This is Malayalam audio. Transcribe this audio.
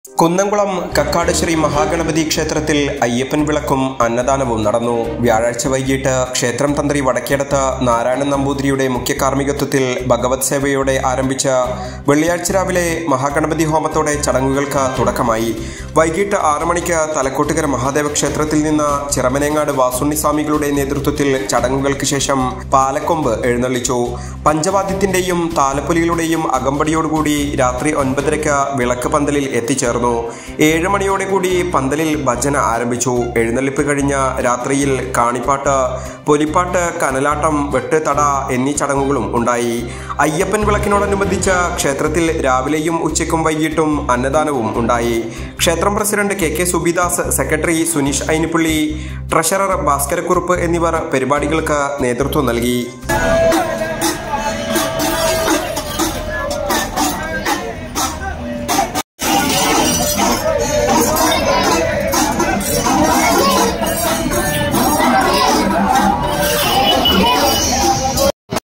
കുന്നംകുളം കക്കാട് ശ്രീ മഹാഗണപതി ക്ഷേത്രത്തിൽ അയ്യപ്പൻ വിളക്കും അന്നദാനവും നടന്നു വ്യാഴാഴ്ച വൈകിട്ട് ക്ഷേത്രം തന്ത്രി വടക്കേടത്ത് നാരായണൻ നമ്പൂതിരിയുടെ മുഖ്യ കാർമ്മികത്വത്തിൽ ഭഗവത് സേവയോടെ ആരംഭിച്ച വെള്ളിയാഴ്ച രാവിലെ മഹാഗണപതി ഹോമത്തോടെ ചടങ്ങുകൾക്ക് തുടക്കമായി വൈകിട്ട് ആറു മണിക്ക് തലക്കോട്ടുകര മഹാദേവ ക്ഷേത്രത്തിൽ നിന്ന് ചിറമനേങ്ങാട് വാസുണ്ണിസ്വാമികളുടെ നേതൃത്വത്തിൽ ചടങ്ങുകൾക്ക് ശേഷം പാലക്കൊമ്പ് എഴുന്നള്ളിച്ചു പഞ്ചവാദ്യത്തിന്റെയും താലപ്പൊലികളുടെയും അകമ്പടിയോടുകൂടി രാത്രി ഒൻപതരയ്ക്ക് വിളക്ക് പന്തലിൽ എത്തിച്ചേർന്നു ഏഴ് മണിയോടെ കൂടി പന്തലിൽ ഭജന ആരംഭിച്ചു എഴുന്നള്ളിപ്പ് കഴിഞ്ഞ രാത്രിയിൽ കാണിപ്പാട്ട് പൊലിപ്പാട്ട് കനലാട്ടം വെട്ട് തട എന്നീ ചടങ്ങുകളും ഉണ്ടായി അയ്യപ്പൻ വിളക്കിനോടനുബന്ധിച്ച് ക്ഷേത്രത്തിൽ രാവിലെയും ഉച്ചയ്ക്കും വൈകിട്ടും അന്നദാനവും ഉണ്ടായി ക്ഷേത്രം president K K Subidas secretary Suneesh Ainippally treasurer Bhaskarakurup എന്നിവർ പരിപാടികൾക്ക് നേതൃത്വം നൽകി